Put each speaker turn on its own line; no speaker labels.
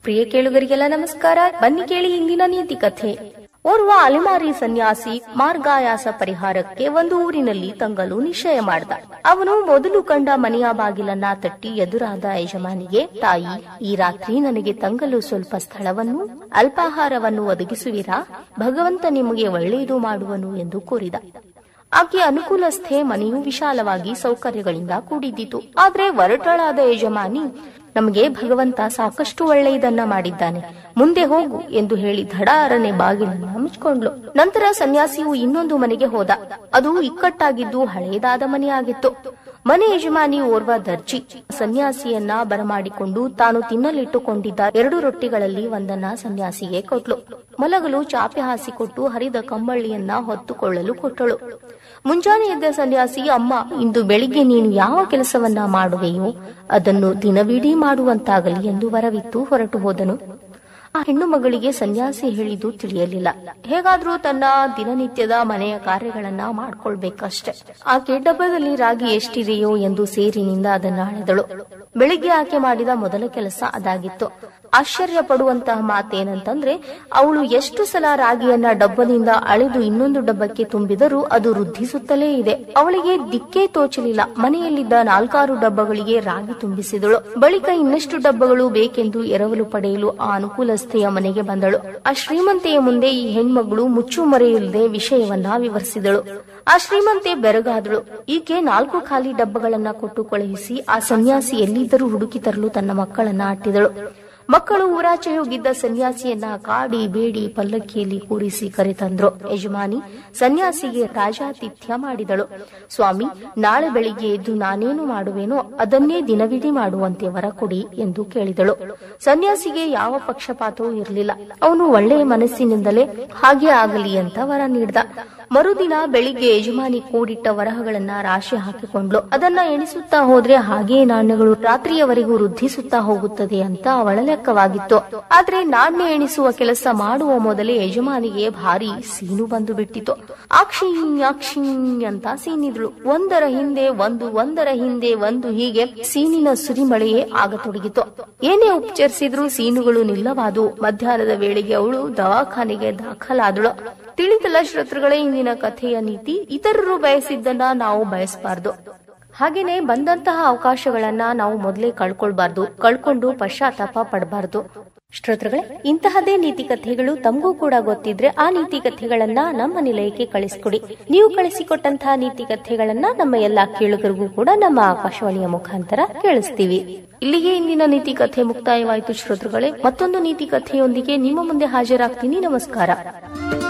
ಪ್ರಿಯ ಕೇಳುಗರಿಗೆಲ್ಲ ನಮಸ್ಕಾರ ಬನ್ನಿ ಕೇಳಿ ಇಂದಿನ ನೀತಿ ಕಥೆ ಓರ್ವ ಅಲೆಮಾರಿ ಸನ್ಯಾಸಿ ಮಾರ್ಗಾಯಾಸ ಪರಿಹಾರಕ್ಕೆ ಒಂದು ಊರಿನಲ್ಲಿ ತಂಗಲು ನಿಶ್ಚಯ ಮಾಡಿದ ಅವನು ಮೊದಲು ಕಂಡ ಮನೆಯ ಬಾಗಿಲನ್ನ ತಟ್ಟಿ ಎದುರಾದ ಯಜಮಾನಿಗೆ ತಾಯಿ ಈ ರಾತ್ರಿ ನನಗೆ ತಂಗಲು ಸ್ವಲ್ಪ ಸ್ಥಳವನ್ನು ಅಲ್ಪಾಹಾರವನ್ನು ಒದಗಿಸುವಿರಾ ಭಗವಂತ ನಿಮಗೆ ಒಳ್ಳೆಯದು ಮಾಡುವನು ಎಂದು ಕೋರಿದ ಆಕೆ ಅನುಕೂಲಸ್ಥೆ ಮನೆಯು ವಿಶಾಲವಾಗಿ ಸೌಕರ್ಯಗಳಿಂದ ಕೂಡಿದ್ದಿತು ಆದ್ರೆ ಒರಟಳಾದ ಯಜಮಾನಿ ನಮಗೆ ಭಗವಂತ ಸಾಕಷ್ಟು ಒಳ್ಳೆಯದನ್ನ ಮಾಡಿದ್ದಾನೆ ಮುಂದೆ ಹೋಗು ಎಂದು ಹೇಳಿ ಧಡಾರನೆ ಬಾಗಿಲನ್ನ ಮುಚ್ಕೊಂಡ್ಲು ನಂತರ ಸನ್ಯಾಸಿಯು ಇನ್ನೊಂದು ಮನೆಗೆ ಹೋದ ಅದು ಇಕ್ಕಟ್ಟಾಗಿದ್ದು ಹಳೆಯದಾದ ಮನೆಯಾಗಿತ್ತು ಮನೆ ಯಜಮಾನಿ ಓರ್ವ ದರ್ಜಿ ಸನ್ಯಾಸಿಯನ್ನ ಬರಮಾಡಿಕೊಂಡು ತಾನು ತಿನ್ನಲಿಟ್ಟುಕೊಂಡಿದ್ದ ಎರಡು ರೊಟ್ಟಿಗಳಲ್ಲಿ ಒಂದನ್ನ ಸನ್ಯಾಸಿಗೆ ಕೊಟ್ಲು ಮಲಗಲು ಚಾಪೆ ಹಾಸಿಕೊಟ್ಟು ಹರಿದ ಕಂಬಳಿಯನ್ನ ಹೊತ್ತುಕೊಳ್ಳಲು ಕೊಟ್ಟಳು ಮುಂಜಾನೆ ಎದ್ದ ಸನ್ಯಾಸಿ ಅಮ್ಮ ಇಂದು ಬೆಳಿಗ್ಗೆ ನೀನು ಯಾವ ಕೆಲಸವನ್ನ ಮಾಡುವೆಯೋ ಅದನ್ನು ದಿನವಿಡೀ ಮಾಡುವಂತಾಗಲಿ ಎಂದು ವರವಿತ್ತು ಹೊರಟು ಹೋದನು ಆ ಹೆಣ್ಣು ಮಗಳಿಗೆ ಸನ್ಯಾಸಿ ಹೇಳಿದ್ದು ತಿಳಿಯಲಿಲ್ಲ ಹೇಗಾದ್ರೂ ತನ್ನ ದಿನನಿತ್ಯದ ಮನೆಯ ಕಾರ್ಯಗಳನ್ನ ಮಾಡ್ಕೊಳ್ಬೇಕಷ್ಟೆ ಆಕೆ ಡಬ್ಬದಲ್ಲಿ ರಾಗಿ ಎಷ್ಟಿದೆಯೋ ಎಂದು ಸೇರಿನಿಂದ ಅದನ್ನ ಅಳೆದಳು ಬೆಳಿಗ್ಗೆ ಆಕೆ ಮಾಡಿದ ಮೊದಲ ಕೆಲಸ ಅದಾಗಿತ್ತು ಆಶ್ಚರ್ಯ ಪಡುವಂತಹ ಮಾತೇನಂತಂದ್ರೆ ಅವಳು ಎಷ್ಟು ಸಲ ರಾಗಿಯನ್ನ ಡಬ್ಬದಿಂದ ಅಳೆದು ಇನ್ನೊಂದು ಡಬ್ಬಕ್ಕೆ ತುಂಬಿದರೂ ಅದು ವೃದ್ಧಿಸುತ್ತಲೇ ಇದೆ ಅವಳಿಗೆ ದಿಕ್ಕೇ ತೋಚಲಿಲ್ಲ ಮನೆಯಲ್ಲಿದ್ದ ನಾಲ್ಕಾರು ಡಬ್ಬಗಳಿಗೆ ರಾಗಿ ತುಂಬಿಸಿದಳು ಬಳಿಕ ಇನ್ನಷ್ಟು ಡಬ್ಬಗಳು ಬೇಕೆಂದು ಎರವಲು ಪಡೆಯಲು ಆ ಅನುಕೂಲಸ್ಥೆಯ ಮನೆಗೆ ಬಂದಳು ಆ ಶ್ರೀಮಂತೆಯ ಮುಂದೆ ಈ ಹೆಣ್ಮಗಳು ಮುಚ್ಚು ಮರೆಯಿಲ್ಲದೆ ವಿಷಯವನ್ನ ವಿವರಿಸಿದಳು ಆ ಶ್ರೀಮಂತೆ ಬೆರಗಾದಳು ಈಕೆ ನಾಲ್ಕು ಖಾಲಿ ಡಬ್ಬಗಳನ್ನ ಕೊಟ್ಟು ಕಳುಹಿಸಿ ಆ ಸನ್ಯಾಸಿ ಎಲ್ಲಿದ್ದರೂ ಹುಡುಕಿ ತರಲು ತನ್ನ ಮಕ್ಕಳನ್ನ ಅಟ್ಟಿದಳು ಮಕ್ಕಳು ಊರಾಚೆ ಹೋಗಿದ್ದ ಸನ್ಯಾಸಿಯನ್ನ ಕಾಡಿ ಬೇಡಿ ಪಲ್ಲಕ್ಕಿಯಲ್ಲಿ ಕೂರಿಸಿ ಕರೆತಂದ್ರು ಯಜಮಾನಿ ಸನ್ಯಾಸಿಗೆ ರಾಜಾತಿಥ್ಯ ಮಾಡಿದಳು ಸ್ವಾಮಿ ನಾಳೆ ಬೆಳಿಗ್ಗೆ ಎದ್ದು ನಾನೇನು ಮಾಡುವೆನೋ ಅದನ್ನೇ ದಿನವಿಡೀ ಮಾಡುವಂತೆ ವರ ಕೊಡಿ ಎಂದು ಕೇಳಿದಳು ಸನ್ಯಾಸಿಗೆ ಯಾವ ಪಕ್ಷಪಾತವೂ ಇರಲಿಲ್ಲ ಅವನು ಒಳ್ಳೆಯ ಮನಸ್ಸಿನಿಂದಲೇ ಹಾಗೆ ಆಗಲಿ ಅಂತ ವರ ನೀಡಿದ ಮರುದಿನ ಬೆಳಿಗ್ಗೆ ಯಜಮಾನಿ ಕೂಡಿಟ್ಟ ವರಹಗಳನ್ನ ರಾಶಿ ಹಾಕಿಕೊಂಡ್ಲು ಅದನ್ನ ಎಣಿಸುತ್ತಾ ಹೋದ್ರೆ ಹಾಗೇ ನಾಣ್ಯಗಳು ರಾತ್ರಿಯವರೆಗೂ ವೃದ್ಧಿಸುತ್ತಾ ಹೋಗುತ್ತದೆ ಅಂತ ಅವಳ ಲೆಕ್ಕವಾಗಿತ್ತು ಆದ್ರೆ ನಾಣ್ಯ ಎಣಿಸುವ ಕೆಲಸ ಮಾಡುವ ಮೊದಲೇ ಯಜಮಾನಿಗೆ ಭಾರಿ ಸೀನು ಬಂದು ಬಿಟ್ಟಿತು ಆಕ್ಷಿಣ್ ಆಕ್ಷಿಣ್ ಅಂತ ಸೀನಿದ್ಳು ಒಂದರ ಹಿಂದೆ ಒಂದು ಒಂದರ ಹಿಂದೆ ಒಂದು ಹೀಗೆ ಸೀನಿನ ಸುರಿಮಳೆಯೇ ಆಗತೊಡಗಿತು ಏನೇ ಉಪಚರಿಸಿದ್ರೂ ಸೀನುಗಳು ನಿಲ್ಲವಾದು ಮಧ್ಯಾಹ್ನದ ವೇಳೆಗೆ ಅವಳು ದವಾಖಾನೆಗೆ ದಾಖಲಾದಳು ತಿಳಿತಲ್ಲ ಶ್ರೋತೃಗಳೇ ಇಂದಿನ ಕಥೆಯ ನೀತಿ ಇತರರು ಬಯಸಿದ್ದನ್ನ ನಾವು ಬಯಸಬಾರ್ದು ಹಾಗೇನೆ ಬಂದಂತಹ ಅವಕಾಶಗಳನ್ನ ನಾವು ಮೊದಲೇ ಕಳ್ಕೊಳ್ಬಾರ್ದು ಕಳ್ಕೊಂಡು ಪಶ್ಚಾತ್ತಾಪ ಪಡಬಾರ್ದು ಶ್ರೋತೃಗಳೇ ಇಂತಹದೇ ನೀತಿ ಕಥೆಗಳು ತಮಗೂ ಕೂಡ ಗೊತ್ತಿದ್ರೆ ಆ ನೀತಿ ಕಥೆಗಳನ್ನ ನಮ್ಮ ನಿಲಯಕ್ಕೆ ಕಳಿಸ್ಕೊಡಿ ನೀವು ಕಳಿಸಿಕೊಟ್ಟಂತಹ ನೀತಿ ಕಥೆಗಳನ್ನ ನಮ್ಮ ಎಲ್ಲಾ ಕೇಳುಗರಿಗೂ ಕೂಡ ನಮ್ಮ ಆಕಾಶವಾಣಿಯ ಮುಖಾಂತರ ಕೇಳಿಸ್ತೀವಿ ಇಲ್ಲಿಗೆ ಇಂದಿನ ನೀತಿ ಕಥೆ ಮುಕ್ತಾಯವಾಯಿತು ಶ್ರೋತೃಗಳೇ ಮತ್ತೊಂದು ನೀತಿ ಕಥೆಯೊಂದಿಗೆ ನಿಮ್ಮ ಮುಂದೆ ಹಾಜರಾಗ್ತೀನಿ ನಮಸ್ಕಾರ